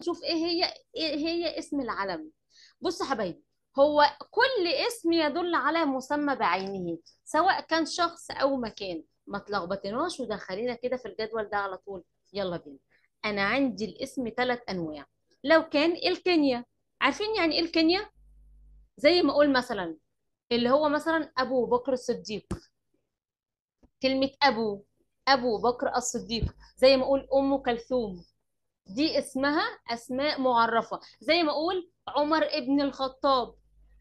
نشوف ايه هي ايه هي اسم العلم بصوا يا حبايبي هو كل اسم يدل على مسمى بعينه سواء كان شخص او مكان ما تلخبطناش ودخلينا كده في الجدول ده على طول يلا بينا انا عندي الاسم ثلاث انواع لو كان الكينيا عارفين يعني ايه الكينيا زي ما اقول مثلا اللي هو مثلا ابو بكر الصديق كلمة ابو ابو بكر الصديق زي ما اقول ام كلثوم دي اسمها اسماء معرفة زي ما اقول عمر ابن الخطاب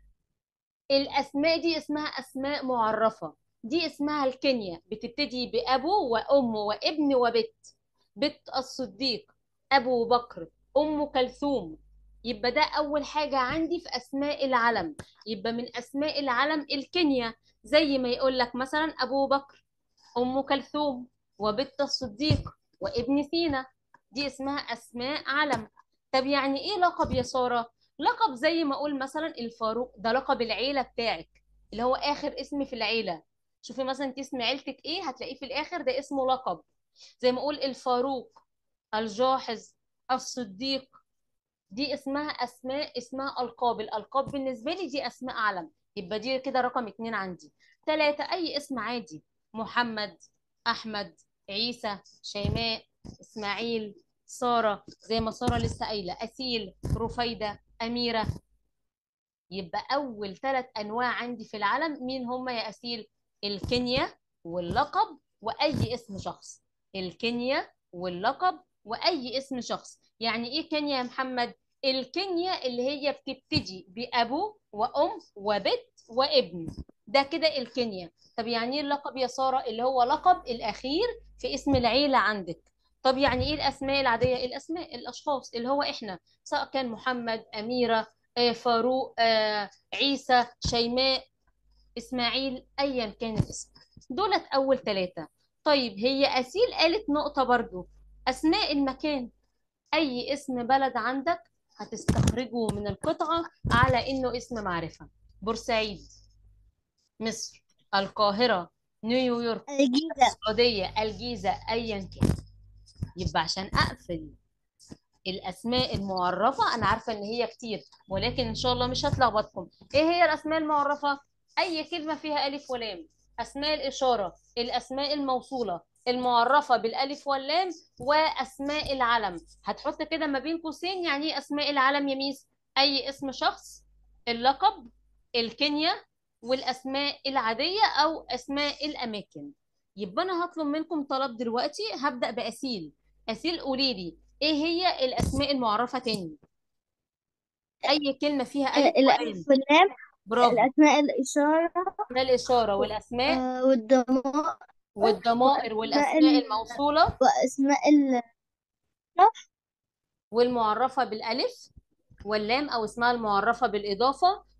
الاسماء دي اسمها اسماء معرفة دي اسمها الكينيا بتبتدي بابو وام وابن وبت بت الصديق ابو بكر ام كلثوم يبقى ده اول حاجة عندي في اسماء العلم يبقى من اسماء العلم الكينيا زي ما يقول لك مثلا ابو بكر ام كلثوم وبت الصديق وابن سينا دي اسمها اسماء علم طب يعني ايه لقب يا سارة لقب زي ما اقول مثلا الفاروق ده لقب العيلة بتاعك اللي هو اخر اسم في العيلة شوفي مثلا انت اسم عيلتك ايه هتلاقيه في الاخر ده اسمه لقب زي ما اقول الفاروق الجاحظ الصديق دي اسمها اسماء اسمها القاب الالقاب بالنسبه لي دي اسماء علم يبقى دي كده رقم اتنين عندي تلاتة اي اسم عادي محمد احمد عيسى شيماء اسماعيل ساره زي ما ساره لسه قايله اسيل رفيده اميره يبقى اول ثلاث انواع عندي في العلم مين هم يا اسيل الكينيا واللقب واي اسم شخص الكينيا واللقب واي اسم شخص يعني ايه كينيا يا محمد الكينيا اللي هي بتبتدي بابو وام وبت وابن ده كده الكينيا طب يعني ايه اللقب يا ساره اللي هو لقب الاخير في اسم العيله عندك طب يعني ايه الاسماء العاديه الاسماء الاشخاص اللي هو احنا سواء كان محمد اميره آه، فاروق آه، عيسى شيماء اسماعيل ايا كان الاسم دولت اول ثلاثه طيب هي اسيل قالت نقطه برضو اسماء المكان اي اسم بلد عندك هتستخرجه من القطعه على انه اسم معرفه بورسعيد مصر القاهره نيويورك الجيزة السعوديه الجيزه ايا كان يبقى عشان اقفل الاسماء المعرفه انا عارفه ان هي كتير ولكن ان شاء الله مش هتلخبطكم ايه هي الاسماء المعرفه اي كلمه فيها الف ولام اسماء الاشاره الاسماء الموصوله المعرفه بالالف واللام واسماء العلم هتحط كده ما بين قوسين يعني ايه اسماء العلم يا ميس اي اسم شخص اللقب الكينيا والاسماء العاديه او اسماء الاماكن يبقى انا هطلب منكم طلب دلوقتي هبدا باسيل اسيل قولي لي ايه هي الاسماء المعرفه تاني اي كلمه فيها الف ولام الألف واللام برافو الأسماء الإشارة ده الاشاره والاسماء آه، والضمائر والضمائر وأسماء والاسماء ال- الموصوله وأسماء ال والمعرفه بالالف واللام او اسمها المعرفه بالاضافه